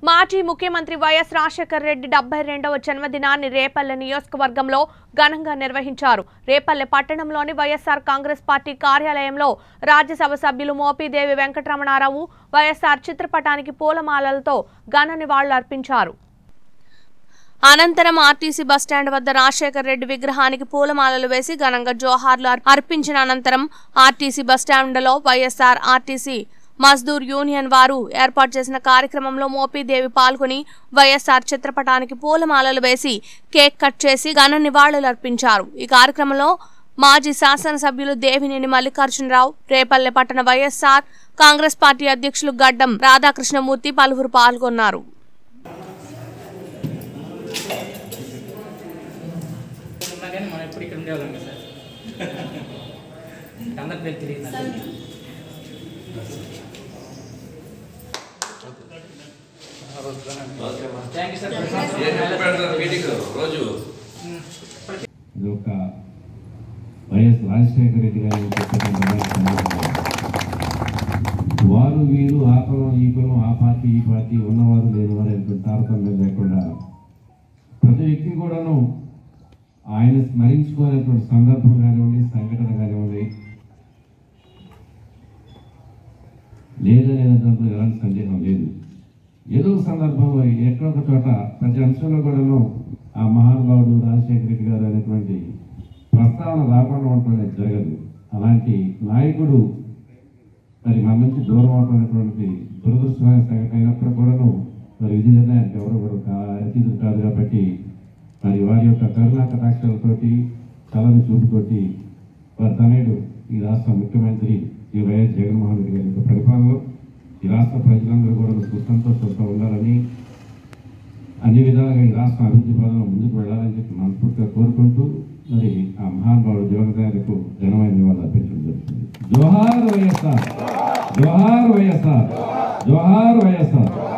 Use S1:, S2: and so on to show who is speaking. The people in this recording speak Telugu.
S1: మాజీ ముఖ్యమంత్రి వైఎస్ రాజశేఖర రెడ్డి డెబ్బై రెండవ జన్మదినాన్ని రేపల్లె నియోజకవర్గంలో ఘనంగా నిర్వహించారు రేపల్లె పట్టణంలోని వైఎస్ఆర్ కాంగ్రెస్ పార్టీ కార్యాలయంలో రాజ్యసభ సభ్యులు మోపిదేవి వెంకటరమణారావు వైఎస్ఆర్ చిత్రపటానికి పూలమాలలతో ఘన నివాళులు అర్పించారు అనంతరం ఆర్టీసీ బస్టాండ్ వద్ద రాజశేఖర్ రెడ్డి విగ్రహానికి పూలమాలలు వేసి ఘనంగా జోహార్లు అర్- అర్పించిన అనంతరం ఆర్టీసీ బస్టాండ్లో వైఎస్ఆర్ ఆర్టీసీ మజ్దూర్ యూనియన్ వారు ఏర్పాటు చేసిన కార్యక్రమంలో మోపీదేవి పాల్గొని వైఎస్ఆర్ చిత్రపటానికి పూలమాలలు వేసి కేక్ కట్ చేసి ఘన నివాళులు అర్పించారు ఈ కార్యక్రమంలో మాజీ శాసనసభ్యులు దేవినేని మల్లికార్జునరావు రేపల్లె పట్టణ వైఎస్ఆర్ కాంగ్రెస్ పార్టీ అధ్యక్షులు గడ్డం రాధాకృష్ణమూర్తి పలువురు పాల్గొన్నారు
S2: ఉన్నా కానీ మనం ఎప్పుడు ఇక్కడ ఉండేవాళ్ళం కదా సార్ అందరి పేరు తెలియదు నాకు. థ్యాంక్ యూ సార్
S3: ఏం చెప్పాడు మీటింగ్ రోజు
S4: ఇది ఒక వైఎస్ రాజశేఖర రెడ్డి గారి చెప్పిన వారు వీరు ఆ కులం ఈ కులం ఆ పార్టీ ఈ పార్టీ ఉన్నవారు లేనివారు అనేటువంటి తారతమ్యం లేకుండా ప్రతి వ్యక్తి కూడాను ఆయన స్మరించుకోవాలనేటువంటి సందర్భం కానివ్వండి సంఘటన కానివ్వండి లేదనే దాంట్లో ఎలాంటి సందేహం లేదు ఏదో ఒక సందర్భంలో ఎక్కడో ఒక చోట ప్రతి అంశంలో కూడాను ఆ మహానుభావుడు రాజశేఖర రెడ్డి గారు అనేటువంటి ప్రస్తావన రాకుండా ఉండటం అనేది జరగదు అలాంటి నాయకుడు మరి మన నుంచి దూరం అవటం అనేటువంటి దురదృష్టమైన సంఘటన అయినప్పుడు కూడాను మరి విధి నిర్ణయానికి ఎవరు కూడా కా- అతీతులు కాదు కాబట్టి మరి వారి యొక్క కరుణా కటాక్షాలతోటి చలని చూపుతోటి వారి తనయుడు ఈ రాష్ట్ర ముఖ్యమంత్రి శ్రీ వైఎస్ జగన్మోహన్ రెడ్డి గారి యొక్క పరిపాలనలో ఈ రాష్ట్ర ప్రజలందరూ కూడా సుసంతోషంతో ఉండాలని అన్ని విధాలుగా ఈ రాష్ట్ర అభివృద్ధి పదంలో ముందుకు వెళ్ళాలని చెప్పి మనస్ఫూర్తిగా కోరుకుంటూ మరి ఆ మహానుభావుడు దివంగతాలకు ఘనమైన నివాళులు అర్పించడం జరుగుతుంది జోహార్ వైఎస్ఆర్ జోహార్ వైఎస్ఆర్ జోహార్ వైఎస్ఆర్